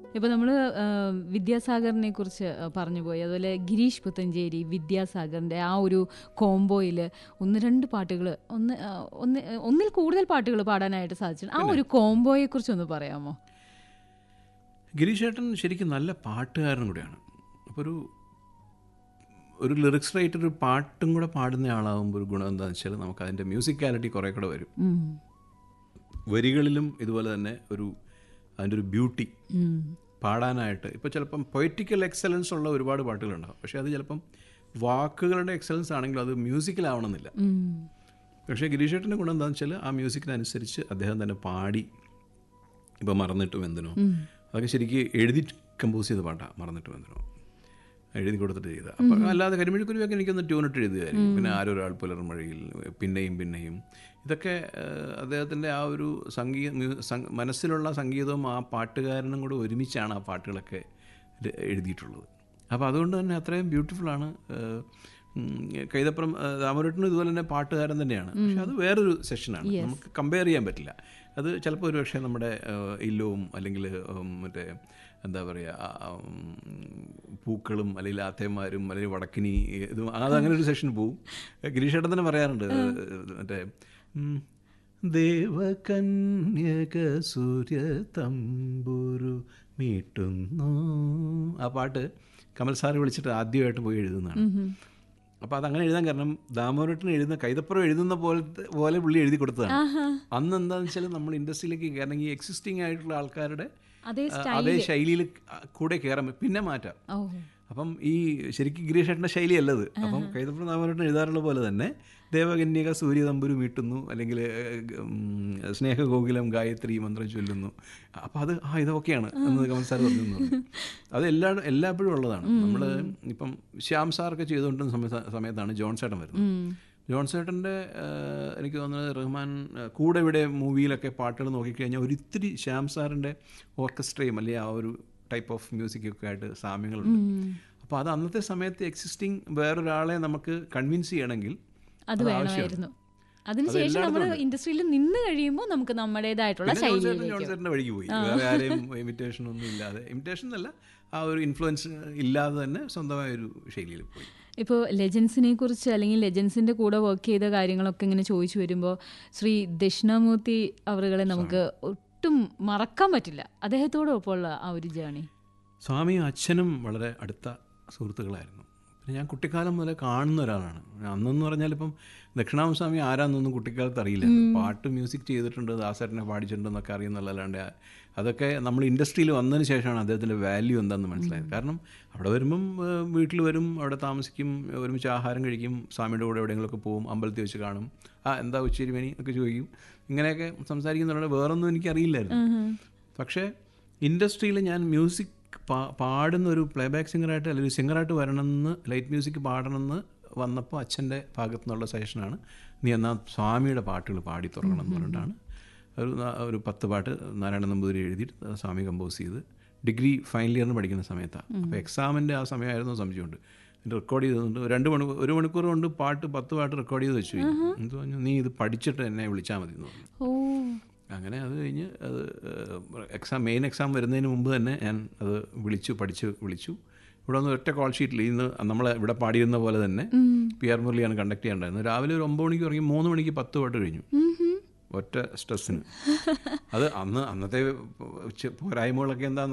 ഇപ്പോൾ നമ്മൾ വിദ്യാസാഗറിനെ കുറിച്ച് പറഞ്ഞു പോയി അതുപോലെ ഗിരീഷ് പുത്തഞ്ചേരി വിദ്യാസാഗറിൻ്റെ ആ ഒരു കോംബോയിൽ ഒന്ന് രണ്ട് പാട്ടുകൾ ഒന്ന് ആ, ഒന്ന് ഒന്നിൽ കൂടുതൽ പാട്ടുകൾ പാടാനായിട്ട് സാധിച്ചു ആ ഒരു കോംബോയെ കുറിച്ച് ഒന്ന് പറയാമോ ഗിരീഷ് ചേട്ടൻ ശരിക്കും നല്ല പാട്ടുകാരൻ കൂടിയാണ് അപ്പോൾ ഒരു ഒരു ലിറിക്സ് റൈറ്റർ ഒരു പാട്ടും കൂടെ പാടുന്ന ആളാകുമ്പോൾ ഒരു ഗുണം എന്താണെന്ന് വെച്ചാൽ നമുക്ക് അതിൻ്റെ മ്യൂസിക്കാലിറ്റി കുറേ കൂടെ വരും ഉം. വരികളിലും ഇതുപോലെ തന്നെ ഒരു അതിൻ്റെ ഒരു ബ്യൂട്ടി ഉം. പാടാനായിട്ട് ഇപ്പോൾ ചിലപ്പം പൊയറ്റിക്കൽ എക്സലൻസ് ഉള്ള ഒരുപാട് പാട്ടുകളുണ്ടാവും പക്ഷേ അത് ചിലപ്പം വാക്കുകളുടെ എക്സലൻസ് ആണെങ്കിലും അത് മ്യൂസിക്കിലാവണമെന്നില്ല ഉം. പക്ഷേ ഗിരീഷ് ചേട്ടൻ്റെ ഗുണം എന്താണെന്ന് വെച്ചാൽ ആ മ്യൂസിക്കിനനുസരിച്ച് അദ്ദേഹം തന്നെ പാടി ഇപ്പോൾ മറന്നിട്ടും എന്തിനോ അതൊക്കെ ശരിക്ക് എഴുതി കമ്പോസ് ചെയ്ത പാട്ടാണ് മറന്നിട്ടും എന്തിനോ എഴുതി കൊടുത്തിട്ട് ചെയ്ത അപ്പം അല്ലാതെ കരിമിഴിക്കുരുവൊക്കെ എനിക്കൊന്ന് ട്യൂണിട്ട് എഴുതുകയായിരിക്കും പിന്നെ ആരൊരാൾ പുലർമഴയിൽ പിന്നെയും പിന്നെയും ഇതൊക്കെ ഏഹ്, അദ്ദേഹത്തിൻ്റെ ആ ഒരു സംഗീത മ്യൂ- സം- മനസ്സിലുള്ള സംഗീതവും ആ പാട്ടുകാരനും കൂടെ ഒരുമിച്ചാണ് ആ പാട്ടുകളൊക്കെ ര- എഴുതിയിട്ടുള്ളത് അപ്പോൾ അതുകൊണ്ട് തന്നെ അത്രയും ബ്യൂട്ടിഫുള്ളാണ് കൈതപ്പുറം രാമരട്ടനും ഇതുപോലെ തന്നെ പാട്ടുകാരൻ തന്നെയാണ് പക്ഷെ അത് വേറൊരു സെഷനാണ് നമുക്ക് കമ്പയർ ചെയ്യാൻ പറ്റില്ല അത് ചിലപ്പോൾ ഒരു പക്ഷേ നമ്മുടെ ഏഹ്, ഇല്ലവും അല്ലെങ്കിൽ ഉം, മറ്റേ എന്താ പറയുക ആ, ഉം, പൂക്കളും അല്ലെങ്കിൽ ആത്തേമാരും അല്ലെങ്കിൽ വടക്കിനി ഇതും അതങ്ങനെ ഒരു സെഷൻ പോവും ഗിരീഷ് ഏട്ടൻ തന്നെ പറയാറുണ്ട് മറ്റേ ഉം, ദേവകന്യക സൂര്യ തമ്പുരു മീട്ടുന്നു ആ പാട്ട് കമൽ സാറ് വിളിച്ചിട്ട് ആദ്യമായിട്ട് പോയി എഴുതുന്നതാണ് അപ്പോൾ അതങ്ങനെ എഴുതാൻ കാരണം ദാമോരട്ടൻ എഴുതുന്ന കൈതപ്പുറം എഴുതുന്ന പോലത്തെ പോലെ പുള്ളി എഴുതി കൊടുത്തതാണ് അന്ന് എന്താണെന്ന് വെച്ചാൽ നമ്മൾ ഇൻഡസ്ട്രിയിലേക്ക് കയറണമെങ്കിൽ എക്സിസ്റ്റിംഗ് ആയിട്ടുള്ള ആൾക്കാരുടെ അതേ ആ, അതേ ശൈലിയിൽ കൂടെ കയറാൻ പറ്റും. പിന്നെ മാറ്റാം ഓ അപ്പം ഈ ശരിക്കും ഗിരീഷേട്ടൻ്റെ ശൈലിയല്ലത് അപ്പം കൈതപ്പുറം ദാമോരട്ടൻ എഴുതാറുള്ള പോലെ തന്നെ ദേവകന്യക സൂര്യതമ്പുരു മീട്ടുന്നു അല്ലെങ്കിൽ സ്നേഹഗോകുലം ഗായത്രി മന്ത്രം ചൊല്ലുന്നു അപ്പോൾ അത് ആ ഇതൊക്കെയാണ് എന്ന് കമൽ സാർ പറഞ്ഞു എന്ന് പറഞ്ഞു. അത് എല്ലാ എല്ലാപ്പോഴും ഉള്ളതാണ് നമ്മൾ ഇപ്പം ശ്യാം സാറൊക്കെ ചെയ്തുകൊണ്ടിരുന്ന സമയത്ത് സമയത്താണ് ജോൺ ചേട്ടൻ വരുന്നത് ജോൺ ചേട്ടൻ്റെ എനിക്ക് തോന്നുന്നത് റഹ്മാൻ ആ, കൂടെ ഇവിടെ മൂവിയിലൊക്കെ പാട്ടുകൾ നോക്കിക്കഴിഞ്ഞാൽ ഒരിത്തിരി ശ്യാം സാറിൻ്റെ ഓർക്കസ്ട്രയും അല്ലെങ്കിൽ ആ ഒരു ടൈപ്പ് ഓഫ് മ്യൂസിക്കൊക്കെ ആയിട്ട് സാമ്യങ്ങളുണ്ട് അപ്പോൾ അത് അന്നത്തെ സമയത്ത് എക്സിസ്റ്റിംഗ് വേറൊരാളെ നമുക്ക് കൺവിൻസ് ചെയ്യണമെങ്കിൽ അത് വേണമായിരുന്നു അതിനുശേഷം നമ്മൾ ഇൻഡസ്ട്രിയിൽ നിന്ന് കഴിയുമ്പോൾ നമുക്ക് നമ്മുടേതായിട്ടുള്ള പിന്നെ ജോൺ ചേട്ടൻ ശൈലിയിലേക്ക് ജോൺ ചേട്ടൻ്റെ വഴിക്ക് പോയി വേറെ ആരെയും ഇമിറ്റേഷൻ ഒന്നും ഇല്ലാതെ ഇമിറ്റേഷൻ എന്നല്ല ആ ഒരു ഇൻഫ്ലുവൻസ് ഇല്ലാതെ തന്നെ സ്വന്തമായ ഒരു ശൈലിയിൽ പോയി ഇപ്പോൾ ലെജൻസിനെ കുറിച്ച് അല്ലെങ്കിൽ ലെജൻസിന്റെ കൂടെ വർക്ക് ചെയ്ത കാര്യങ്ങളൊക്കെ ഇങ്ങനെ ചോദിച്ചു വരുമ്പോൾ ശ്രീ ദക്ഷിണാമൂർത്തി അവറുകളെ നമുക്ക് ഒട്ടും മറക്കാൻ പറ്റില്ല അദ്ദേഹത്തോടൊപ്പമുള്ള ആ ഒരു ജേണി സ്വാമിയും അച്ഛനും വളരെ അടുത്ത സുഹൃത്തുക്കളായിരുന്നു പിന്നെ ഞാൻ കുട്ടിക്കാലം മുതലേ കാണുന്ന ഒരാളാണ് അന്നെന്ന് പറഞ്ഞാൽ ഇപ്പം ദക്ഷിണാമ സ്വാമി ആരാന്നൊന്നും കുട്ടിക്കാലത്ത് അറിയില്ല പാട്ട് മ്യൂസിക് ചെയ്തിട്ടുണ്ട് ദാസേട്ടനെ പാടിച്ചിട്ടുണ്ടെന്നൊക്കെ അറിയുന്നല്ലാണ്ട് അതൊക്കെ നമ്മൾ ഇൻഡസ്ട്രിയിൽ വന്നതിന് ശേഷമാണ് അദ്ദേഹത്തിൻ്റെ വാല്യൂ എന്താണെന്ന് മനസ്സിലായത് കാരണം അവിടെ വരുമ്പം ഏഹ്, വീട്ടിൽ വരും അവിടെ താമസിക്കും ഒരുമിച്ച് ആഹാരം കഴിക്കും സ്വാമിയുടെ കൂടെ എവിടെയെങ്കിലുമൊക്കെ പോകും അമ്പലത്തിൽ വെച്ച് കാണും ആ എന്താ ഉച്ചരിമണി ഒക്കെ ചോദിക്കും ഇങ്ങനെയൊക്കെ സംസാരിക്കുന്നുണ്ട് വേറൊന്നും എനിക്കറിയില്ലായിരുന്നു പക്ഷേ ഇൻഡസ്ട്രിയിൽ ഞാൻ മ്യൂസിക് പാ പാടുന്ന ഒരു പ്ലേബാക്ക് സിംഗറായിട്ട് അല്ലെങ്കിൽ സിംഗറായിട്ട് വരണമെന്ന് ലൈറ്റ് മ്യൂസിക് പാടണമെന്ന് വന്നപ്പോൾ അച്ഛൻ്റെ ഭാഗത്തു നിന്നുള്ള സജഷനാണ് നീ എന്നാൽ സ്വാമിയുടെ പാട്ടുകൾ പാടി തുറക്കണം എന്ന് പറഞ്ഞിട്ടാണ് ഒരു നാ- ഒരു പത്ത് പാട്ട് നാരായണ നമ്പൂതിരി എഴുതിയിട്ട് സ്വാമി കമ്പോസ് ചെയ്ത് ഡിഗ്രി ഫൈനൽ ഇയറിന് പഠിക്കുന്ന സമയത്താണ് അപ്പോൾ എക്സാമിൻ്റെ ആ സമയമായിരുന്നു സംശയമുണ്ട് റെക്കോർഡ് ചെയ്തിട്ടുണ്ട് രണ്ട് മണിക്കൂർ ഒരു മണിക്കൂർ കൊണ്ട് പാട്ട് പത്ത് പാട്ട് റെക്കോർഡ് ചെയ്ത് വെച്ചു കഴിഞ്ഞു എന്ത് പറഞ്ഞു നീ ഇത് പഠിച്ചിട്ട് എന്നെ വിളിച്ചാൽ മതി എന്ന് പറഞ്ഞു ഓ അങ്ങനെ അത് കഴിഞ്ഞ് അത് എക്സാം മെയിൻ എക്സാം വരുന്നതിന് മുമ്പ് തന്നെ ഞാൻ അത് വിളിച്ചു പഠിച്ച് വിളിച്ചു ഇവിടെ ഒന്ന് ഒറ്റ കോൾ ഷീറ്റിൽ ഇന്ന് നമ്മൾ ഇവിടെ പാടിയിരുന്ന പോലെ തന്നെ പി ആർ മുരളിയാണ് കണ്ടക്ട് ചെയ്യേണ്ടായിരുന്നത് രാവിലെ ഒരു ഒമ്പത് മണിക്ക് ഇറങ്ങി മൂന്ന് മണിക്ക് പത്ത് പാട്ട് കഴിഞ്ഞു ഒറ്റ സ്ട്രെസ്സിന് അത് അന്ന് അന്നത്തെ പോരായ്മകളൊക്കെ എന്താണെന്ന്